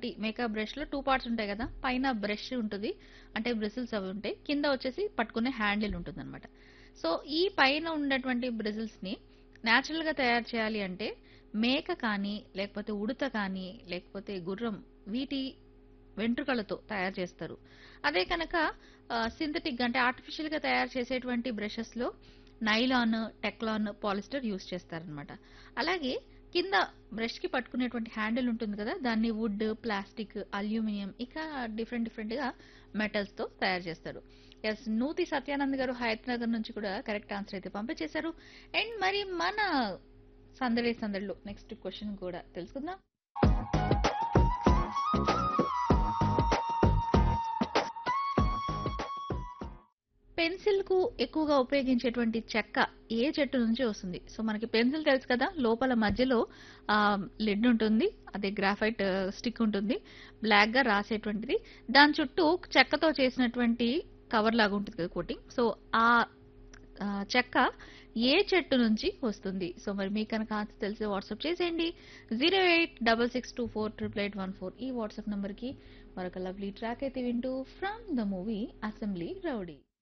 ఉన్నటువంటి makeup brush లో two parts ఉంటాయి కదా పైన బ్రష్ ఉంటుంది అంటే బ్రిజిల్స్ అవి ఉంటాయి కింద వచ్చేసి పట్టుకునే హ్యాండిల్ ఉంటుంది అనమాట సో ఈ పైన ఉన్నటువంటి బ్రిజిల్స్ ని న్యాచురల్ గా తయారు చేయాలి అంటే మేక కానీ లేకపోతే ఉడత కానీ లేకపోతే గుర్రం వీటి వెంట్రుకలతో తయారు చేస్తారు అదే కనుక సింథటిక్ అంటే ఆర్టిఫిషియల్ గా తయారు చేసేటువంటి బ్రషెస్ లో నైలాన్ టెక్లాన్ పాలిస్టర్ యూస్ చేస్తారనమాట అలాగే కింద బ్రష్ కి పట్టుకునేటువంటి హ్యాండిల్ ఉంటుంది కదా దాన్ని వుడ్ ప్లాస్టిక్ అల్యూమినియం ఇక డిఫరెంట్ డిఫరెంట్ గా మెటల్స్ తో తయారు చేస్తారు ఎస్ నూతి సత్యానంద్ గారు హైదరాబాద్ నుంచి కూడా కరెక్ట్ ఆన్సర్ అయితే పంపించేశారు అండ్ మరి మన సందడి సందడిలో నెక్స్ట్ క్వశ్చన్ కూడా తెలుసుకుందాం పెన్సిల్ కు ఎక్కువగా ఉపయోగించేటువంటి చెక్క ఏ చెట్టు నుంచి వస్తుంది సో మనకి పెన్సిల్ తెలుసు కదా లోపల మధ్యలో లిడ్ ఉంటుంది అదే గ్రాఫైట్ స్టిక్ ఉంటుంది బ్లాక్ గా రాసేటువంటిది దాని చుట్టూ చెక్కతో చేసినటువంటి కవర్ లాగా ఉంటుంది కదా కోటింగ్ సో ఆ ఆ, చెక్క ఏ చెట్టు నుంచి వస్తుంది సో మరి మీకు కనుక ఆన్సర్ తెలిసి వాట్సాప్ చేసేయండి zero eight double six two four triple eight one four ఈ వాట్సాప్ నంబర్కి మరొక లవ్లీ ట్రాక్ అయితే వింటూ from the movie Assembly rowdy